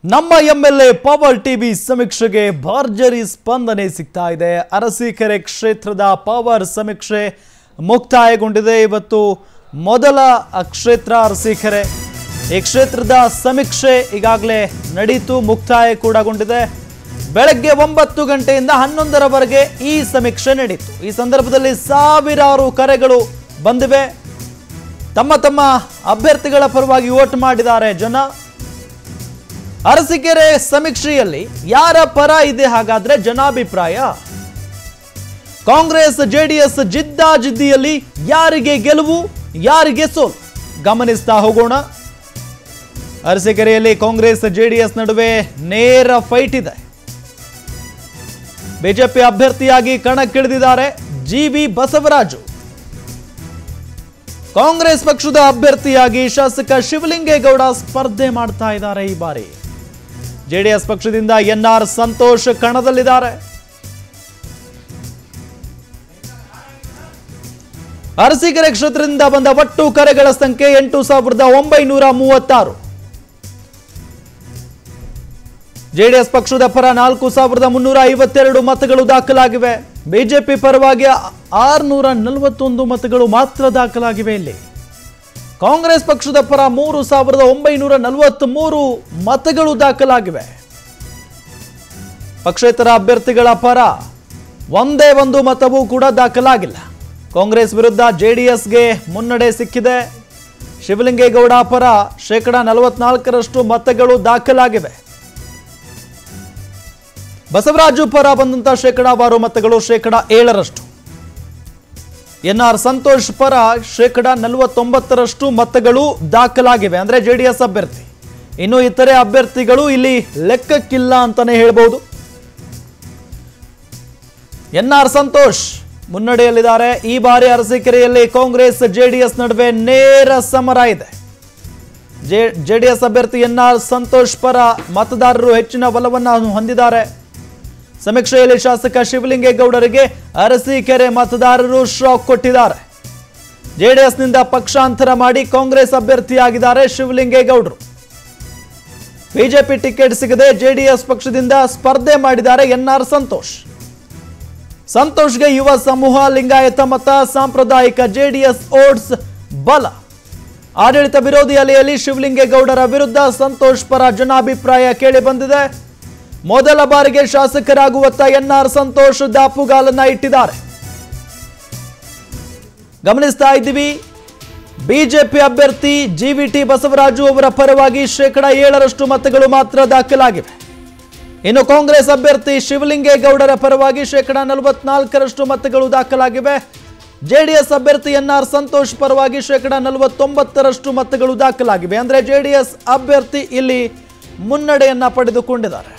ನಮ್ಮ M L A power TV ಸಮೀಕ್ಷೆಗೆ ಭರ್ಜರಿ ಸ್ಪಂದನೆ ಸಿಗ್ತಾ ಇದೆ ಅರಸೀಕೆರೆ ಕ್ಷೇತ್ರದ ಪವರ್ ಸಮೀಕ್ಷೆ ಮುಕ್ತಾಯಗೊಂಡಿದೆ ಇವತ್ತು ಮೊದಲ ಕ್ಷೇತ್ರ ಅರಸೀಕೆರೆ ಈ ಕ್ಷೇತ್ರದ ಸಮೀಕ್ಷೆ ಈಗಾಗಲೇ ನಡೀತು ಮುಕ್ತಾಯ ಕೂಡಗೊಂಡಿದೆ ಬೆಳಗ್ಗೆ ಒಂಬತ್ತು ಗಂಟೆಯಿಂದ ಹನ್ನೊಂದರವರೆಗೆ ಈ ಸಮೀಕ್ಷೆ ನಡೀತು ಈ ಸಂದರ್ಭದಲ್ಲಿ ಸಾವಿರಾರು ಕರೆಗಳು ಬಂದಿವೆ ತಮ್ಮ ತಮ್ಮ ಅಭ್ಯರ್ಥಿಗಳ ಪರವಾಗಿ ವೋಟ್ ಮಾಡಿದ್ದಾರೆ ಜನ ಅರಸೀಕೆರೆ ಸಮೀಕ್ಷೆಯಲ್ಲಿ ಯಾರ ಪರ ಇದೆ ಹಾಗಾದ್ರೆ ಜನಾಭಿಪ್ರಾಯ ಕಾಂಗ್ರೆಸ್ ಜೆಡಿಎಸ್ ಜಿದ್ದಾಜಿದ್ದಿಯಲ್ಲಿ ಯಾರಿಗೆ ಗೆಲುವು ಯಾರಿಗೆ ಸೋಲು ಗಮನಿಸ್ತಾ ಹೋಗೋಣ ಅರಸೀಕೆರೆಯಲ್ಲಿ ಕಾಂಗ್ರೆಸ್ ಜೆಡಿಎಸ್ ನಡುವೆ ನೇರ ಫೈಟ್ ಇದೆ ಬಿಜೆಪಿ ಅಭ್ಯರ್ಥಿಯಾಗಿ ಕಣಕ್ಕಿಳಿದಿದ್ದಾರೆ ಜಿ ವಿ ಬಸವರಾಜು ಕಾಂಗ್ರೆಸ್ ಪಕ್ಷದ ಅಭ್ಯರ್ಥಿಯಾಗಿ ಶಾಸಕ ಶಿವಲಿಂಗೇಗೌಡ ಸ್ಪರ್ಧೆ ಮಾಡ್ತಾ ಇದ್ದಾರೆ ಈ ಬಾರಿ ಜೆಡಿಎಸ್ ಪಕ್ಷದಿಂದ ಎನ್ಆರ್ ಸಂತೋಷ್ ಕಣದಲ್ಲಿದ್ದಾರೆ ಅರಸೀಕೆರೆ ಕ್ಷೇತ್ರದಿಂದ ಬಂದ ಒಟ್ಟು ಕರೆಗಳ ಸಂಖ್ಯೆ ಎಂಟು ಸಾವಿರದ ಒಂಬೈನೂರ ಮೂವತ್ತಾರು ಜೆಡಿಎಸ್ ಪಕ್ಷದ ಪರ ನಾಲ್ಕು ಸಾವಿರದ ಮುನ್ನೂರ ಐವತ್ತೆರಡು ಮತಗಳು ದಾಖಲಾಗಿವೆ ಬಿಜೆಪಿ ಪರವಾಗಿ ಆರುನೂರ ನಲವತ್ತೊಂದು ಮತಗಳು ಮಾತ್ರ ದಾಖಲಾಗಿವೆ ಇಲ್ಲಿ ಕಾಂಗ್ರೆಸ್ ಪಕ್ಷದ ಪರ ಮೂರು ಸಾವಿರದ ಒಂಬೈನೂರ ನಲವತ್ತ್ಮೂರು ಮತಗಳು ದಾಖಲಾಗಿವೆ ಪಕ್ಷೇತರ ಅಭ್ಯರ್ಥಿಗಳ ಪರ ಒಂದೇ ಒಂದು ಮತವೂ ಕೂಡ ದಾಖಲಾಗಿಲ್ಲ ಕಾಂಗ್ರೆಸ್ ವಿರುದ್ಧ ಜೆಡಿಎಸ್ಗೆ ಮುನ್ನಡೆ ಸಿಕ್ಕಿದೆ ಶಿವಲಿಂಗೇಗೌಡ ಪರ ಶೇಕಡ ನಲವತ್ನಾಲ್ಕರಷ್ಟು ಮತಗಳು ದಾಖಲಾಗಿವೆ ಬಸವರಾಜು ಪರ ಬಂದಂತ ಶೇಕಡಾವಾರು ಮತಗಳು ಶೇಕಡ ಏಳರಷ್ಟು ಎನ್ಆರ್ ಸಂತೋಷ್ ಪರ ಶೇಕಡ ನಲವತ್ತೊಂಬತ್ತರಷ್ಟು ಮತಗಳು ದಾಖಲಾಗಿವೆ ಅಂದ್ರೆ ಜೆಡಿಎಸ್ ಅಭ್ಯರ್ಥಿ ಇನ್ನು ಇತರೆ ಅಭ್ಯರ್ಥಿಗಳು ಇಲ್ಲಿ ಲೆಕ್ಕಕ್ಕಿಲ್ಲ ಅಂತಾನೆ ಹೇಳ್ಬೋದು ಎನ್ಆರ್ ಸಂತೋಷ್ ಮುನ್ನಡೆಯಲ್ಲಿದ್ದಾರೆ ಈ ಬಾರಿ ಅರಸೀಕೆರೆಯಲ್ಲಿ ಕಾಂಗ್ರೆಸ್ ಜೆಡಿಎಸ್ ನಡುವೆ ನೇರ ಸಮರ ಇದೆ ಜೆಡಿಎಸ್ ಅಭ್ಯರ್ಥಿ ಎನ್ಆರ್ ಸಂತೋಷ್ ಪರ ಮತದಾರರು ಹೆಚ್ಚಿನ ಒಲವನ್ನು ಹೊಂದಿದ್ದಾರೆ ಸಮೀಕ್ಷೆಯಲ್ಲಿ ಶಾಸಕ ಶಿವಲಿಂಗೇಗೌಡರಿಗೆ ಅರಸೀಕೆರೆ ಮತದಾರರು ಶಾಕ್ ಕೊಟ್ಟಿದ್ದಾರೆ ಜೆಡಿಎಸ್ನಿಂದ ಪಕ್ಷಾಂತರ ಮಾಡಿ ಕಾಂಗ್ರೆಸ್ ಅಭ್ಯರ್ಥಿಯಾಗಿದ್ದಾರೆ ಶಿವಲಿಂಗೇಗೌಡರು ಬಿಜೆಪಿ ಟಿಕೆಟ್ ಸಿಗದೆ ಜೆಡಿಎಸ್ ಪಕ್ಷದಿಂದ ಸ್ಪರ್ಧೆ ಮಾಡಿದ್ದಾರೆ ಎನ್ಆರ್ ಸಂತೋಷ್ ಸಂತೋಷ್ಗೆ ಯುವ ಸಮೂಹ ಲಿಂಗಾಯತ ಮತ ಸಾಂಪ್ರದಾಯಿಕ ಜೆಡಿಎಸ್ ಓಟ್ಸ್ ಬಲ ಆಡಳಿತ ವಿರೋಧಿ ಅಲೆಯಲ್ಲಿ ಶಿವಲಿಂಗೇಗೌಡರ ವಿರುದ್ಧ ಸಂತೋಷ್ ಪರ ಜನಾಭಿಪ್ರಾಯ ಕೇಳಿ ಬಂದಿದೆ ಮೊದಲ ಬಾರಿಗೆ ಶಾಸಕರಾಗುವತ್ತ ಎನ್ಆರ್ ಸಂತೋಷ್ ದಾಪುಗಾಲನ್ನ ಇಟ್ಟಿದ್ದಾರೆ ಗಮನಿಸ್ತಾ ಇದ್ದೀವಿ ಬಿಜೆಪಿ ಅಭ್ಯರ್ಥಿ ಜಿವಿಟಿ ಬಸವರಾಜು ಅವರ ಪರವಾಗಿ ಶೇಕಡ ಏಳರಷ್ಟು ಮತಗಳು ಮಾತ್ರ ದಾಖಲಾಗಿವೆ ಇನ್ನು ಕಾಂಗ್ರೆಸ್ ಅಭ್ಯರ್ಥಿ ಶಿವಲಿಂಗೇಗೌಡರ ಪರವಾಗಿ ಶೇಕಡ ನಲವತ್ನಾಲ್ಕರಷ್ಟು ಮತಗಳು ದಾಖಲಾಗಿವೆ ಜೆಡಿಎಸ್ ಅಭ್ಯರ್ಥಿ ಎನ್ಆರ್ ಸಂತೋಷ್ ಪರವಾಗಿ ಶೇಕಡ ನಲವತ್ತೊಂಬತ್ತರಷ್ಟು ಮತಗಳು ದಾಖಲಾಗಿವೆ ಅಂದ್ರೆ ಜೆಡಿಎಸ್ ಅಭ್ಯರ್ಥಿ ಇಲ್ಲಿ ಮುನ್ನಡೆಯನ್ನ ಪಡೆದುಕೊಂಡಿದ್ದಾರೆ